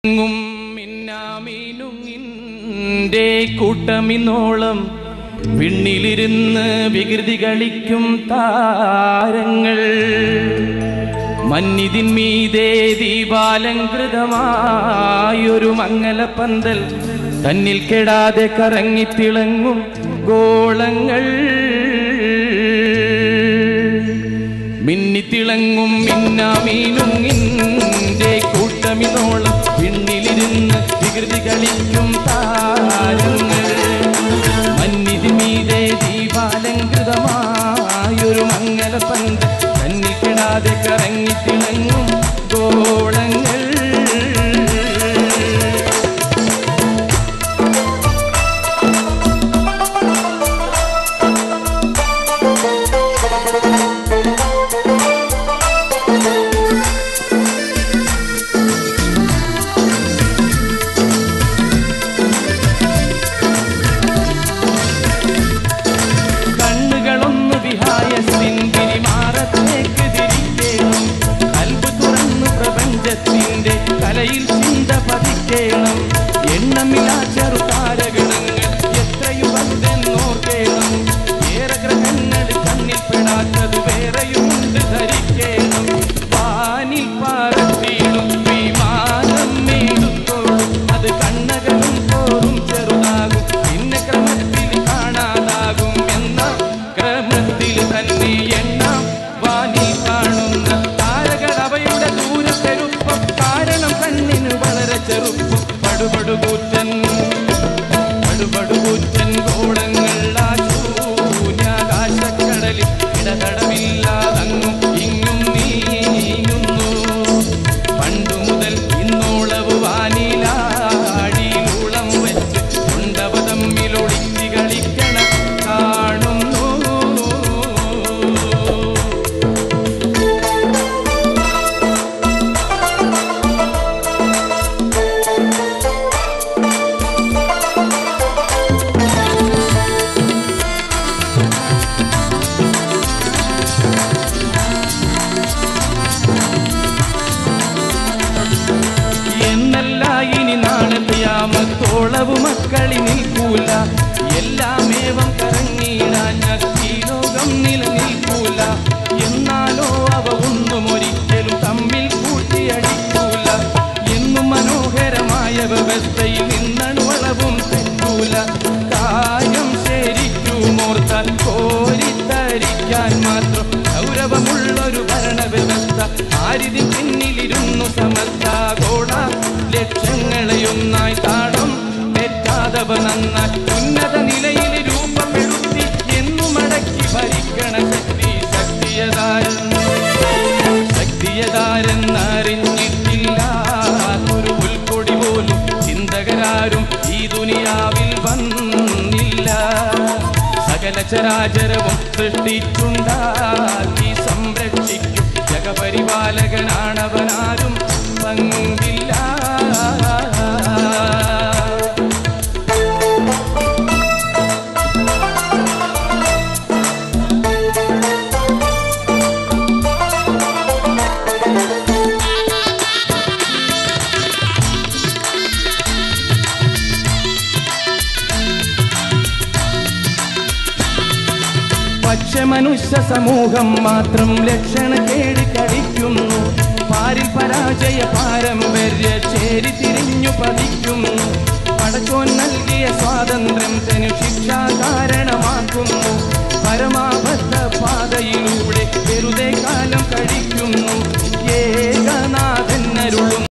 ും മിന്നാമീനുങ്ങിൻ്റെ കൂട്ടമിന്നോളം വിണ്ണിലിരുന്ന് വികൃതി കളിക്കും താരങ്ങൾ മന്നിതിന്മീതേ ദീപാലങ്കൃതമായൊരു മംഗലപ്പന്തൽ തന്നിൽ കെടാതെ കറങ്ങിത്തിളങ്ങും ഗോളങ്ങൾ മിന്നിത്തിളങ്ങും മിന്നാമീനുങ്ങിൻ്റെ കൂട്ടമിനോളം പിന്നിലിരുന്ന് വികൃതി കളിക്കും താരങ്ങൾ മന്നിതി മീതെ ദീപാലങ്കൃതമായൊരു മംഗലപ്പന്ത് തന്നിൽ കെടാതെ കറങ്ങിത്തിളങ്ങും ഗോളങ്ങൾ കണ്ണുകളൊന്നു വിഹായസിന്തിരി മാറത്തേക്ക് തിരിക്കേണം കൽബ് തുറന്നു പ്രപഞ്ചത്തിന്റെ കലയിൽ ചിന്ത പതിക്കേണം എണ്ണമില്ലാ ചെറുതാരഗണങ്ങൾ എത്രയും വലുതെന്നോർക്കേണം ഏറെ ഗ്രഹങ്ങൾ കണ്ണിൽ പെടാത്തത് വേറെയുണ്ട് ധരിക്കേണം വാനിൽ പാറത്തിയിടും വിമാനം മേടുത്തോളും അത് കണ്ണകളും തോറും ചെറുതാകും പിന്നെ ക്രമത്തിൽ കാണാതാകും എന്ന ക്രമത്തിൽ തന്നെ എണ്ണാം വാനിൽ കാണുന്ന താരകൾ അവയുടെ ദൂരത്തെരുപ്പം കാരണം കണ്ണിന് വളരെ ചെറുപ്പം പടുപടുകൂറ്റൻ പടുപടുകൂറ്റൻ ഗോളങ്ങൾ ആ ശൂന്യാകാശക്കടലിൽ ഇടതടമില്ലാതങ്ങും ഇങ്ങും നീങ്ങുന്നു പണ്ടു മുതൽ ഇന്നോളവ് വാനിലാടിയിലുളം വെച്ച് കൊണ്ടവ തമ്മിലൊളിച്ച് കളിക്കണ കാണുന്നു എന്നല്ല ഇനി നാളെ യാമത്തോളവ് മക്കളി നിൽക്കൂല എല്ലാമേവം കറങ്ങിയിടാൻ ഈ ലോകം നിലനിൽക്കൂല എന്നാലോ അവ ഒന്നും ഒരിക്കലും തമ്മിൽ കൂട്ടിയടിക്കൂല എന്നും മനോഹരമായ വ്യവസ്ഥയിൽ നിന്നണുവളവും തെറ്റൂല കാര്യം ശരിക്കുമോർത്താൽ കോരിത്തരിക്കാൻ മാത്രം ഗൗരവമുള്ളൊരു ഭരണവ്യവസ്ഥ ആരിതിൻ പിന്നിലിരുന്നു സമർത്ഥാഗോള ലക്ഷ്യങ്ങളെയൊന്നായി താടും തെറ്റാതവ നന്നായി ഉന്നത നിലയിൽ രൂപമെടുത്തി എന്നു മടക്കി ഭരിക്കണ ശക്തി ശക്തിയതാരൻ ശക്തിയതാരെന്നറിഞ്ഞിട്ടില്ല ഒരു പുൽക്കൊടി പോലും ചിന്തകരാരും ഈ ദുനിയാവിൽ വന്നില്ല സകല ചരാചരവും സൃഷ്ടിച്ചുണ്ടാക്കി സംരക്ഷിക്കും ജഗപരിപാലകനാണവനാരും പങ്കില്ല പക്ഷെ മനുഷ്യ സമൂഹം മാത്രം ലക്ഷണ കേടി കഴിക്കുന്നു പാരിൽ പരാജയ പാരമ്പര്യ ചേരി തിരിഞ്ഞു പതിക്കുന്നു പടച്ചോൻ നൽകിയ സ്വാതന്ത്ര്യം തനു ശിക്ഷ കാരണമാക്കുന്നു പരമാ